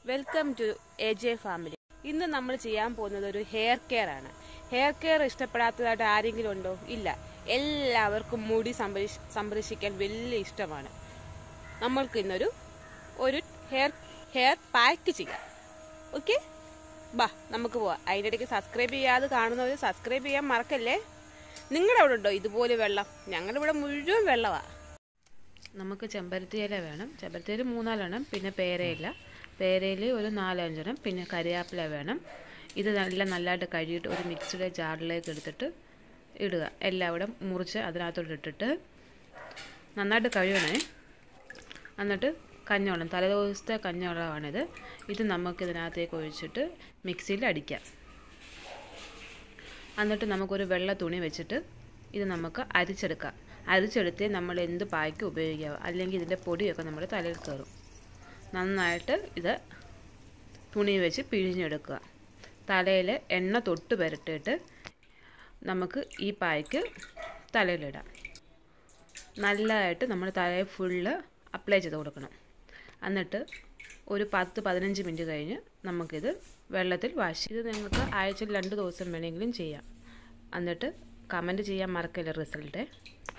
welcome to A J family ഇന്ന് നമ്മൾ ചെയ്യാൻ പോകുന്നത് ഒരു ഹെയർ കെയർ ആണ് ഹെയർ കെയർ ഇഷ്ടപ്പെടാത്തതായിട്ട് ആരെങ്കിലും ഉണ്ടോ ഇല്ല എല്ലാവർക്കും മുടി സംരക്ഷ സംരക്ഷിക്കാൻ വലിയ ഇഷ്ടമാണ് നമ്മൾക്ക് ഇന്നൊരു ഒരു ഹെയർ ഹെയർ പാക്ക് ചെയ്യാം ഓക്കെ ബാ നമുക്ക് പോവാം അതിൻ്റെ ഇടയ്ക്ക് സബ്സ്ക്രൈബ് ചെയ്യാതെ കാണുന്നവർ സബ്സ്ക്രൈബ് ചെയ്യാൻ മറക്കല്ലേ നിങ്ങളുടെ അവിടെ ഉണ്ടോ ഇതുപോലെ വെള്ളം ഞങ്ങളുടെ ഇവിടെ മുഴുവൻ വെള്ളമാണ് നമുക്ക് ചെമ്പരത്തി ഇല വേണം ചെമ്പരത്തി ഇല മൂന്നാലെണ്ണം പിന്നെ പേരയില പേരയിൽ ഒരു നാലഞ്ചെണ്ണം പിന്നെ കരിയാപ്പില വേണം ഇത് നല്ല നല്ലതായിട്ട് കഴുകിയിട്ട് ഒരു മിക്സിയുടെ ജാറിലേക്ക് എടുത്തിട്ട് ഇടുക എല്ലാം ഇവിടെ മുറിച്ച് അതിനകത്തോട്ട് ഇട്ടിട്ട് നന്നായിട്ട് കഴുകണേ എന്നിട്ട് കഞ്ഞവെള്ളം തലേദിവസത്തെ കഞ്ഞവെള്ളമാണിത് ഇത് നമുക്ക് ഇതിനകത്തേക്ക് ഒഴിച്ചിട്ട് മിക്സിയിൽ അടിക്കാം എന്നിട്ട് നമുക്കൊരു വെള്ള തുണി വെച്ചിട്ട് ഇത് നമുക്ക് അരിച്ചെടുക്കാം അരിച്ചെടുത്ത് നമ്മൾ എന്ത് പായ്ക്ക് ഉപയോഗിക്കാം അല്ലെങ്കിൽ ഇതിൻ്റെ പൊടിയൊക്കെ നമ്മുടെ തലയിൽ കയറും നന്നായിട്ട് ഇത് തുണി വെച്ച് പിഴിഞ്ഞെടുക്കുക തലയിൽ എണ്ണ തൊട്ട് പുരട്ടിയിട്ട് നമുക്ക് ഈ പായ്ക്ക് തലയിലിടാം നല്ലതായിട്ട് നമ്മൾ തലയിൽ ഫുള്ള് അപ്ലൈ ചെയ്ത് കൊടുക്കണം എന്നിട്ട് ഒരു പത്ത് പതിനഞ്ച് മിനിറ്റ് കഴിഞ്ഞ് നമുക്കിത് വെള്ളത്തിൽ വാഷ് ഇത് നിങ്ങൾക്ക് ആഴ്ചയിൽ രണ്ട് ദിവസം വേണമെങ്കിലും ചെയ്യാം എന്നിട്ട് കമൻറ്റ് ചെയ്യാൻ മറക്കില്ല റിസൾട്ട്